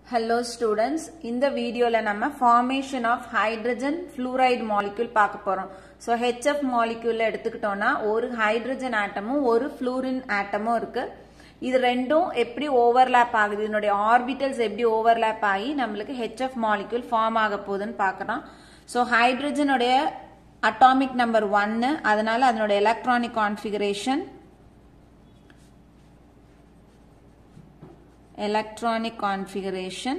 Hello students இந்த வீடியோவில் நம்ம formation of hydrogen fluoride molecule பார்க்க போகிறோம் ஸோ ஹெச்எஃப் மாலிக்யூலில் எடுத்துக்கிட்டோம்னா ஒரு ஹைட்ரஜன் ஆட்டமும் ஒரு ஃப்ளூரின் ஆட்டமும் இருக்கு இது ரெண்டும் எப்படி ஓவர்லேப் ஆகுது இதனுடைய ஆர்பிட்டல்ஸ் எப்படி ஓவர்லேப் ஆகி நம்மளுக்கு ஹெச்எஃப் மாலிக்யூல் ஃபார்ம் ஆக போகுதுன்னு பார்க்கலாம் ஸோ ஹைட்ரஜனுடைய அட்டாமிக் நம்பர் ஒன்னு அதனால அதனுடைய electronic configuration electronic configuration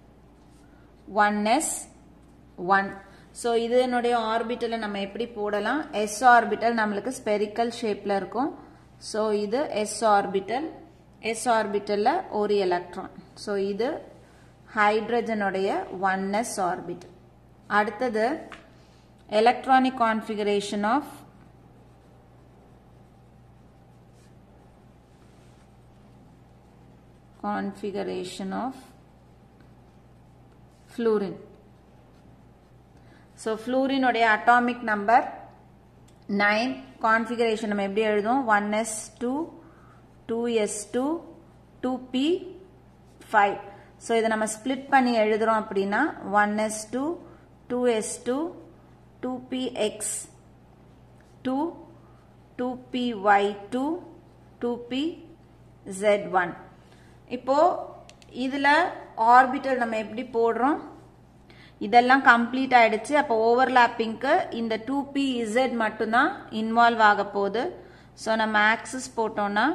1s 1 so இதனுடைய ஆர்பிட்டலை நம்ம எப்படி போடலாம் எஸ் ஆர்பிட்டல் நம்மளுக்கு ஸ்பெரிக்கல் ஷேப்பில் இருக்கும் ஸோ இது எஸ் ஆர்பிட்டல் எஸ் ஆர்பிட்டலில் ஒரு எலக்ட்ரான் ஸோ இது ஹைட்ரஜனுடைய ஒன் எஸ் ஆர்பிட்டல் அடுத்தது electronic configuration of configuration of fluorine. So fluorine உடைய atomic number 9 configuration நம்ம எப்படி எழுதும் 1s2 2s2 2p5 so இதை நம்ம split பண்ணி எழுதுறோம் அப்படின்னா 1s2 2s2 2px 2 2py2 2pz1 இப்போ இதுல ஆர்பிட்டல் நம்ம எப்படி போடுறோம் இதெல்லாம் கம்ப்ளீட் ஆயிடுச்சு அப்போ ஓவர்லாப்பிங்க்கு இந்த டூ பி இசட் மட்டும்தான் இன்வால்வ் ஆக போகுது ஸோ நம்ம ஆக்சிஸ் போட்டோம்னா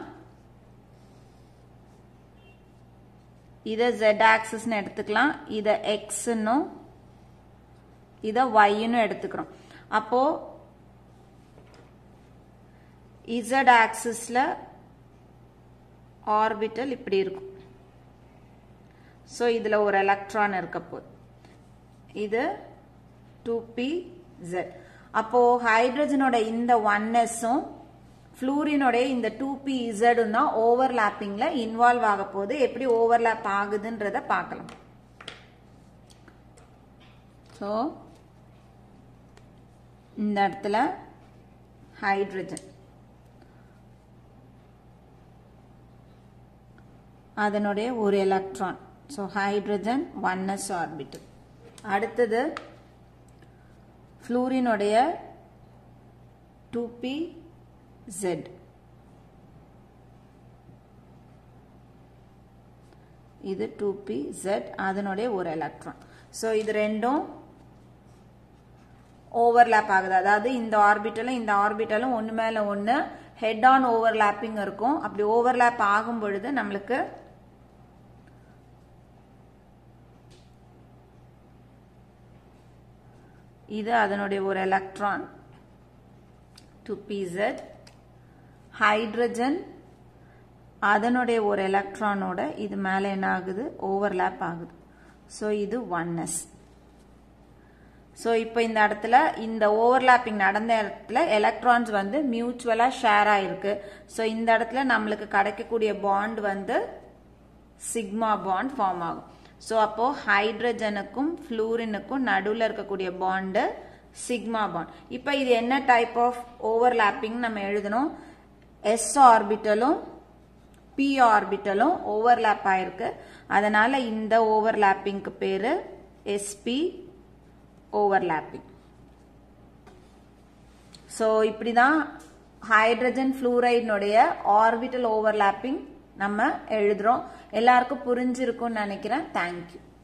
இதை ஜெட் ஆக்சிஸ்னு எடுத்துக்கலாம் இதை எக்ஸ்னும் இதை ஒய்ன்னு எடுத்துக்கிறோம் அப்போ இசட் ஆக்சிஸ்ல ஆர்பிட்டல் இப்படி இருக்கும் ஸோ இதில் ஒரு எலக்ட்ரான் இருக்க போகுது இது டூ பி ஜெட் அப்போ ஹைட்ரஜனோட இந்த ஒன்னஸும் ஃப்ளூரினோடைய இந்த டூ பி இசடும் தான் ஓவர்லாப்பிங்ல இன்வால்வ் ஆக போகுது எப்படி ஓவர்லாப் ஆகுதுன்றத பார்க்கலாம் ஸோ இந்த இடத்துல ஹைட்ரஜன் அதனுடைய ஒரு electron so hydrogen one S orbital அடுத்தது ஃப்ளூரினுடைய டூ பி ஜெட் இது டூ பி ஜெட் அதனுடைய ஒரு எலக்ட்ரான் ஸோ இது ரெண்டும் ஓவர்லேப் ஆகுது அதாவது இந்த ஆர்பிட்டலும் இந்த ஆர்பிட்டலும் ஒன்று மேலே ஒன்று ஹெட் ஆன் ஓவர்லேப்பிங் இருக்கும் அப்படி ஓவர்லேப் ஆகும் பொழுது நம்மளுக்கு இது அதனுடைய ஒரு எலக்ட்ரான் டு பிசட் ஹைட்ரஜன் அதனுடைய ஒரு எலக்ட்ரானோட இது மேலே என்ன ஆகுது ஓவர்லேப் ஆகுது ஸோ இது ஒன் எஸ் ஸோ இப்போ இந்த இடத்துல இந்த ஓவர்லாப்பிங் நடந்த இடத்துல எலக்ட்ரான்ஸ் வந்து மியூச்சுவலாக ஷேர் ஆயிருக்கு ஸோ இந்த இடத்துல நம்மளுக்கு கிடைக்கக்கூடிய பாண்ட் வந்து சிக்மா பாண்ட் ஃபார்ம் ஆகும் ஸோ அப்போ ஹைட்ரஜனுக்கும் ஃப்ளூரினுக்கும் நடுவில் இருக்கக்கூடிய பாண்டு சிக்மா பாண்ட் இப்போ இது என்ன டைப் ஆஃப் ஓவர்லாப்பிங் நம்ம எழுதணும் எஸ் ஆர்பிட்டலும் பி ஆர்பிட்டலும் ஓவர்லாப் ஆயிருக்கு அதனால இந்த ஓவர்லாப்பிங்க்கு பேரு எஸ்பி ஓவர்லாப்பிங் ஸோ இப்படி தான் ஹைட்ரஜன் ஃப்ளூரைடினுடைய ஆர்பிட்டல் ஓவர்லாப்பிங் நம்ம எழுதுறோம் எல்லாருக்கும் புரிஞ்சிருக்கும்னு நினைக்கிறேன் தேங்க்யூ